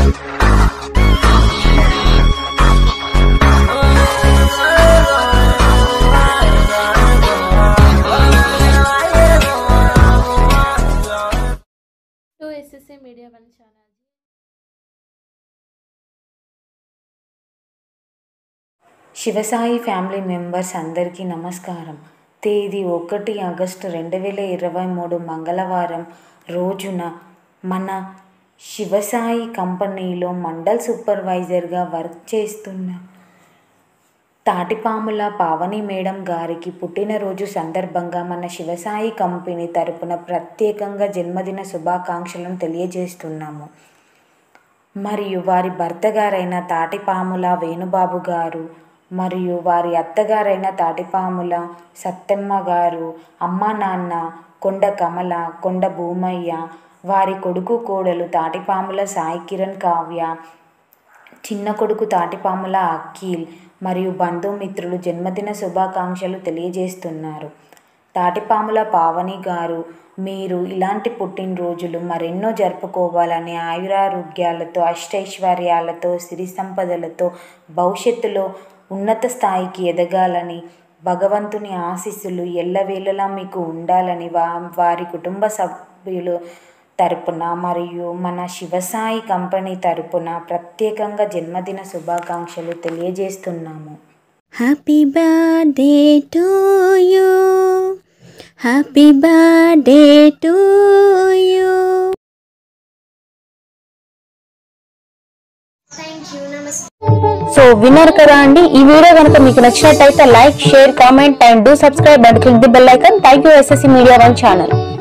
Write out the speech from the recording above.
To SSA media one channel Shivasai family members అందరికీ నమస్కారం తేదీ ఒకటి ఆగస్టు రెండు వేల ఇరవై మూడు మంగళవారం రోజున మన శివసాయి కంపెనీలో మండల్ సూపర్వైజర్గా వర్క్ చేస్తున్న తాటిపాముల పావని మేడం గారికి పుట్టినరోజు సందర్భంగా మన శివసాయి కంపెనీ తరపున ప్రత్యేకంగా జన్మదిన శుభాకాంక్షలను తెలియజేస్తున్నాము మరియు వారి భర్త గారైన తాటిపాముల వేణుబాబు గారు మరియు వారి అత్తగారైన తాటిపాముల సత్తెమ్మ గారు అమ్మ నాన్న కొండ కమల కొండ భూమయ్య వారి కొడుకు కోడలు తాటిపాముల సాయి కిరణ్ కావ్య చిన్న కొడుకు తాటిపాముల అఖిల్ మరియు బంధుమిత్రులు జన్మదిన శుభాకాంక్షలు తెలియజేస్తున్నారు తాటిపాముల పావని గారు మీరు ఇలాంటి పుట్టినరోజులు మరెన్నో జరుపుకోవాలని ఆయురారోగ్యాలతో అష్టైశ్వర్యాలతో సిరి సంపదలతో భవిష్యత్తులో ఉన్నత స్థాయికి ఎదగాలని భగవంతుని ఆశీస్సులు ఎల్లవేళలా మీకు ఉండాలని వా వారి కుటుంబ సభ్యులు తరపున మరియు మన శివసాయి కంపెనీ తరపున ప్రత్యేకంగా జన్మదిన శుభాకాంక్షలు తెలియజేస్తున్నాము Happy birthday to you. Happy birthday to you. So విన్నారు కదా అండి ఈ వీడియో కనుక మీకు నచ్చినట్టయితే like share comment and do subscribe and click the bell icon thank you SSC media one channel